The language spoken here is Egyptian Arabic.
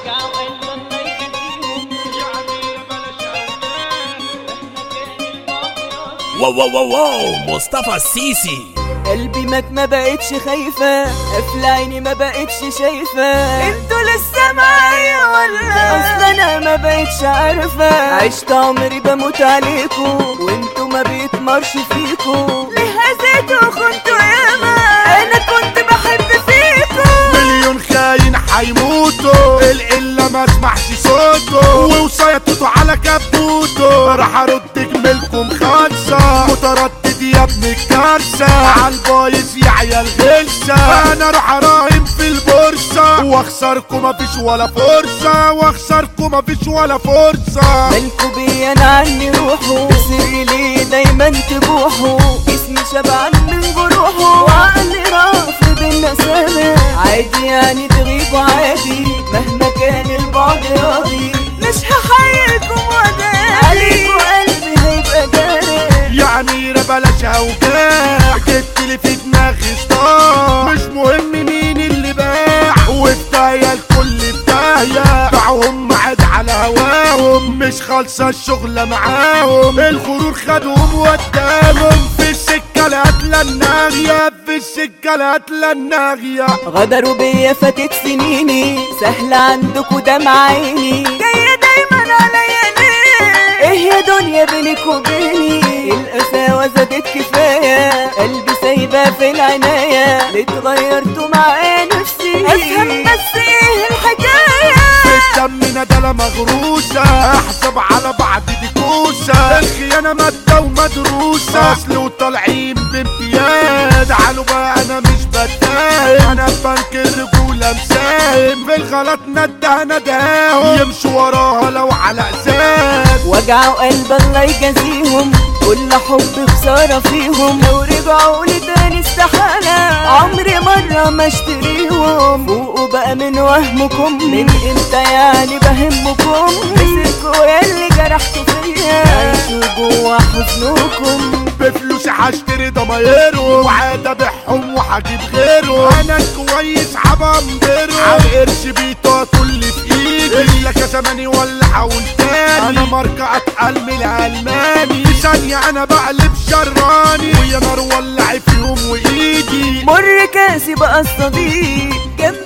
وجعوا قلب الله يجازيهم يعني بلاش أولاد مهما كان البعد راضي واو واو واو واو مصطفى السيسي قلبي مات ما بقتش خايفة قافلة عيني ما بقتش شايفة انتوا لسه معايا ولا اصل انا ما بقتش عارفة عشت عمري بموت عليكوا وانتوا ما بيتمرش فيكوا ليه هزيتوا خنتوا ياما انا كنت بحب فيكوا مليون خاين حيموتوا القلة ما اسمعش صوته ووصيتوا على كبوته راح ارد جملكم خالصة متردد يا ابن الكارثة عالبايظ يا عيال غلسة انا راح اراهن في البورصة واخسركم مفيش ولا فرصة واخسركم مفيش ولا فرصة مالكوا بيا انا عني روحوا سري ليه دايما تبوحوا اسمي شبعان من جروحه وعقلي رافض النسامة عادي يعني تغيبوا عادي مهما كان البعد راضي مش هحييكم وداري عليكوا قلبي هيبقى جارح يعني لا بلاش اوجاع جبت لي في دماغي صداع مش مهم مين اللي باع وبداية الكل بداية باعهم عاد على هواهم مش خالصة الشغلة معاهم الغرور خدهم وداهم في السكة القتلة الناغية في السكة القتلة الناغية غدروا بيا فاتت سنيني سهلة عندكوا دمع عيني جاية دايما عليا ليه ايه يا دنيا بينك وبيني القساوة زادت كفاية قلبي سايبة في العناية ليه اتغيرتوا معايا نفسي افهم بس ايه الحكاية الدم ندلة مغروسة احسب على بعض دي كوسة الخيانة مادة ومدروسة اصل وطالعين بامتياز تعالوا بقى انا مش بتاهم انا في بنك الرجولة مساهم في الغلط ندها نداهم يمشوا وراها لو على ازاز وجعوا قلب الله يجازيهم كل حب خسارة فيهم لو رجعوا لي تاني استحالة عمري مرة ما اشتريهم فوقوا بقى من وهمكم من امتى يعني بهمكم مسكوا ياللي جرحتوا فيا عيشوا جوا حزنكم بفلوسي هشتري ضمايرهم وعاد ابيعهم وهجيب غيرهم انا كويس هبمبرهم على قرش بيطاطوا اللي في ايدي الا كزماني ولا حاول تاني انا ماركة اتقل من الالماني في ثانية انا بقلب شراني ويا نار ولع في يوم وايدي مر كاسي بقى الصديق جنب